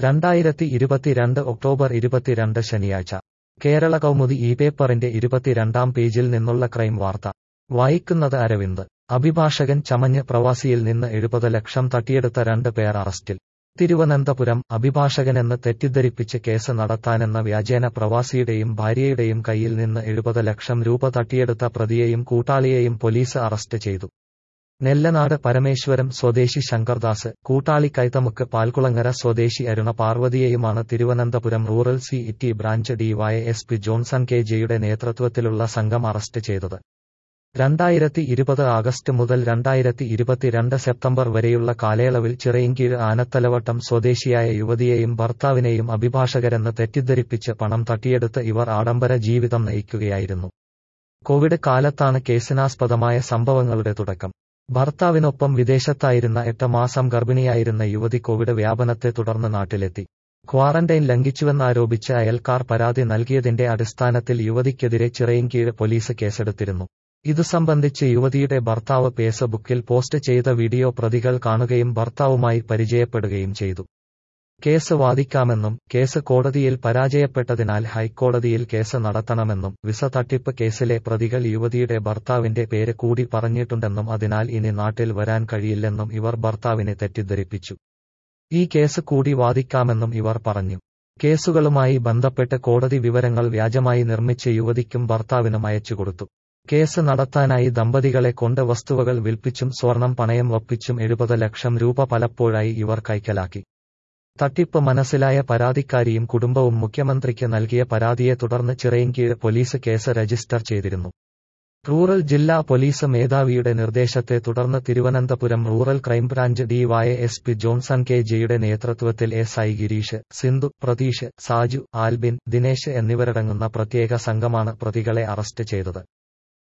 രണ്ടായിരത്തി ഇരുപത്തിരണ്ട് ഒക്ടോബർ ഇരുപത്തിരണ്ട് ശനിയാഴ്ച കേരള കൗമുദി ഈ പേപ്പറിന്റെ ഇരുപത്തിരണ്ടാം പേജിൽ നിന്നുള്ള ക്രൈം വാർത്ത വായിക്കുന്നത് അരവിന്ദ് അഭിഭാഷകൻ ചമഞ്ഞ് പ്രവാസിയിൽ നിന്ന് എഴുപത് ലക്ഷം തട്ടിയെടുത്ത രണ്ട് പേർ അറസ്റ്റിൽ തിരുവനന്തപുരം അഭിഭാഷകനെന്ന് തെറ്റിദ്ധരിപ്പിച്ച് കേസ് നടത്താനെന്ന വ്യാജേന പ്രവാസിയുടെയും ഭാര്യയുടെയും കയ്യിൽ നിന്ന് എഴുപത് ലക്ഷം രൂപ തട്ടിയെടുത്ത പ്രതിയെയും കൂട്ടാളിയെയും പോലീസ് അറസ്റ്റ് ചെയ്തു നെല്ലനാട് പരമേശ്വരം സ്വദേശി ശങ്കർദാസ് കൂട്ടാളി കൈതമുക്ക് പാൽക്കുളങ്ങര സ്വദേശി അരുണ പാർവതിയെയുമാണ് തിരുവനന്തപുരം റൂറൽ സി ഇറ്റി branch DY S P Johnson K ജെയുടെ നേതൃത്വത്തിലുള്ള സംഘം അറസ്റ്റ് ചെയ്തത് രണ്ടായിരത്തി ഇരുപത് ആഗസ്റ്റ് മുതൽ രണ്ടായിരത്തി ഇരുപത്തിരണ്ട് സെപ്റ്റംബർ വരെയുള്ള കാലയളവിൽ ചിറയിൻകീഴ് ആനത്തലവട്ടം സ്വദേശിയായ യുവതിയെയും ഭർത്താവിനെയും അഭിഭാഷകരെന്ന് തെറ്റിദ്ധരിപ്പിച്ച് പണം തട്ടിയെടുത്ത് ഇവർ ആഡംബര ജീവിതം നയിക്കുകയായിരുന്നു കോവിഡ് കാലത്താണ് കേസിനാസ്പദമായ സംഭവങ്ങളുടെ തുടക്കം ഭർത്താവിനൊപ്പം വിദേശത്തായിരുന്ന എട്ട് മാസം ഗർഭിണിയായിരുന്ന യുവതി കോവിഡ് വ്യാപനത്തെ തുടർന്ന് നാട്ടിലെത്തി ക്വാറന്റൈൻ ലംഘിച്ചുവെന്നാരോപിച്ച് അയൽക്കാർ പരാതി നൽകിയതിന്റെ അടിസ്ഥാനത്തിൽ യുവതിക്കെതിരെ ചിറയിൻകീഴ് പോലീസ് കേസെടുത്തിരുന്നു ഇതു സംബന്ധിച്ച് യുവതിയുടെ ഭർത്താവ് ഫേസ്ബുക്കിൽ പോസ്റ്റ് ചെയ്ത വീഡിയോ പ്രതികൾ കാണുകയും ഭർത്താവുമായി പരിചയപ്പെടുകയും ചെയ്തു കേസ് വാദിക്കാമെന്നും കേസ് കോടതിയിൽ പരാജയപ്പെട്ടതിനാൽ ഹൈക്കോടതിയിൽ കേസ് നടത്തണമെന്നും വിസ തട്ടിപ്പ് കേസിലെ പ്രതികൾ യുവതിയുടെ ഭർത്താവിന്റെ പേര് കൂടി പറഞ്ഞിട്ടുണ്ടെന്നും അതിനാൽ ഇനി നാട്ടിൽ വരാൻ കഴിയില്ലെന്നും ഇവർ ഭർത്താവിനെ തെറ്റിദ്ധരിപ്പിച്ചു ഈ കേസ് കൂടി വാദിക്കാമെന്നും ഇവർ പറഞ്ഞു കേസുകളുമായി ബന്ധപ്പെട്ട് കോടതി വിവരങ്ങൾ വ്യാജമായി നിർമ്മിച്ച് യുവതിക്കും ഭർത്താവിനും അയച്ചുകൊടുത്തു കേസ് നടത്താനായി ദമ്പതികളെ കൊണ്ട് വസ്തുവകൾ വിൽപ്പിച്ചും സ്വർണം പണയം വപ്പിച്ചും എഴുപത് ലക്ഷം രൂപ പലപ്പോഴായി ഇവർ കൈക്കലാക്കി തട്ടിപ്പ് മനസ്സിലായ പരാതിക്കാരിയും കുടുംബവും മുഖ്യമന്ത്രിക്ക് നൽകിയ പരാതിയെ തുടർന്ന് ചിറയിൻകീഴ് പോലീസ് കേസ് രജിസ്റ്റർ ചെയ്തിരുന്നു റൂറൽ ജില്ലാ പോലീസ് മേധാവിയുടെ നിർദ്ദേശത്തെ തുടർന്ന് Thiruvananthapuram rural crime branch DY S P Johnson K ജെയുടെ നേതൃത്വത്തിൽ എസ് ഐ ഗിരീഷ് സിന്ധു പ്രതീഷ് സാജു ആൽബിൻ ദിനേശ് എന്നിവരടങ്ങുന്ന പ്രത്യേക സംഘമാണ് പ്രതികളെ അറസ്റ്റ് ചെയ്തത്